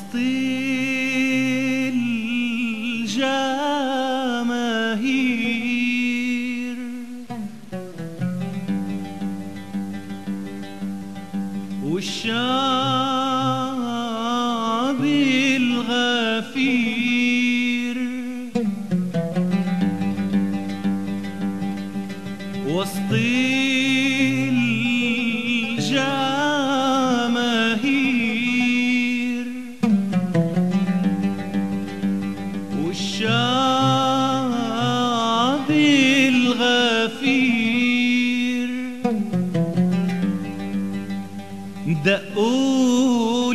وسط الجماهير والشعب الغفير وسط الجماهير والشعب الغفير دقوا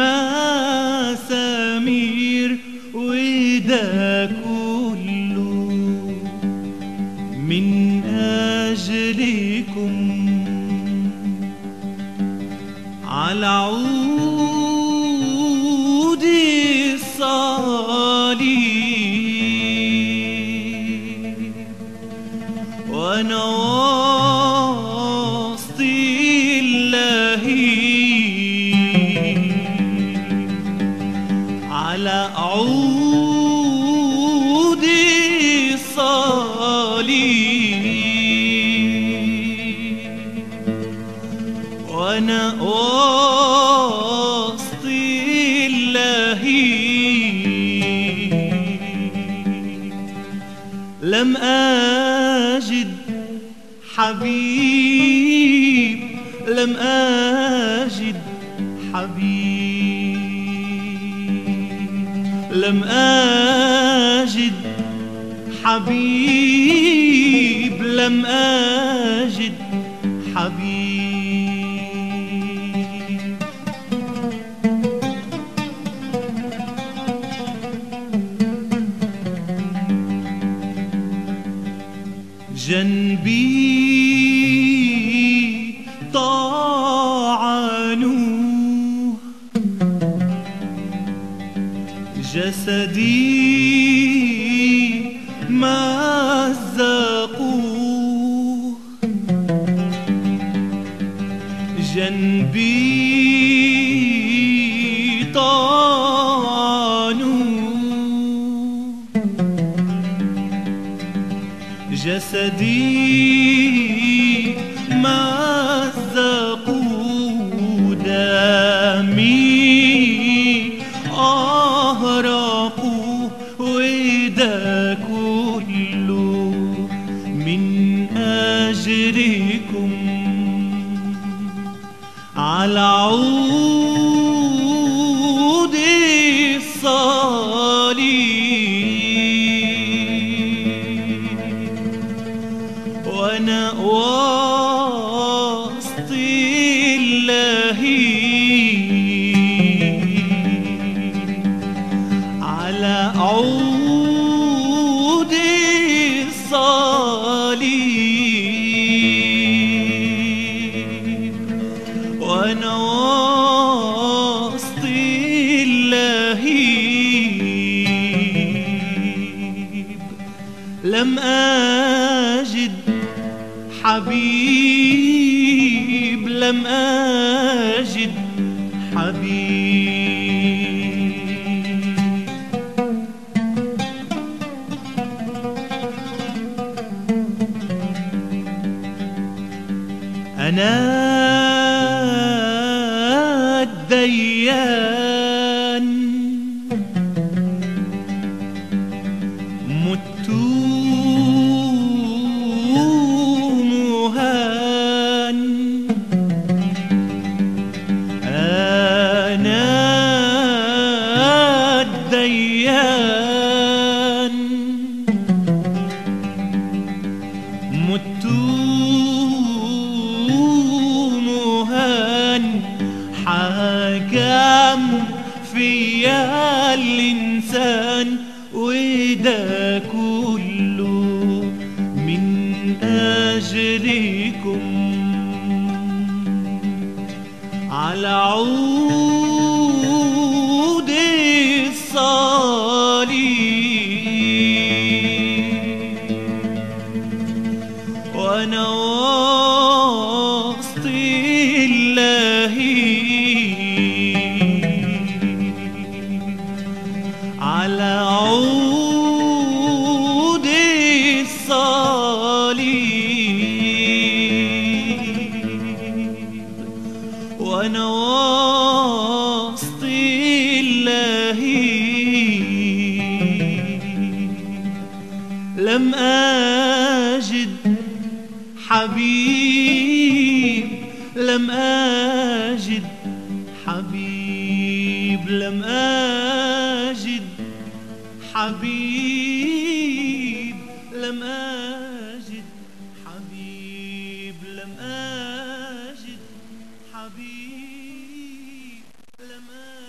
المسامير وده كله من أجلكم على عود الصليب وأنا وسط اللهيب على عود الصليب وانا وسط اللهيب لم اجد حبيب لم اجد حبيب لم اجد حبيب لم اجد حبيب جنبي طعنوه جسدي مزقوه جنبي طعنوه جسدي مزقوا دمي أهرقوا وده كله من أجركم على عود الصليب وانا وسط اللهيب على عود الصليب وانا وسط اللهيب لم أجد حبيب لم أجد حبيب أنا الديان مت مهان أنا الديان مت مهان حكم فيا الإنسان وده كله من أجلكم على عود الصليب وانا وسط اللهيب على عود الصليب وانا وسط اللهيب لم اجد حبيب لم اجد حبيب لم اجد حبيب لم اجد حبيب لم اجد حبيب لم أجد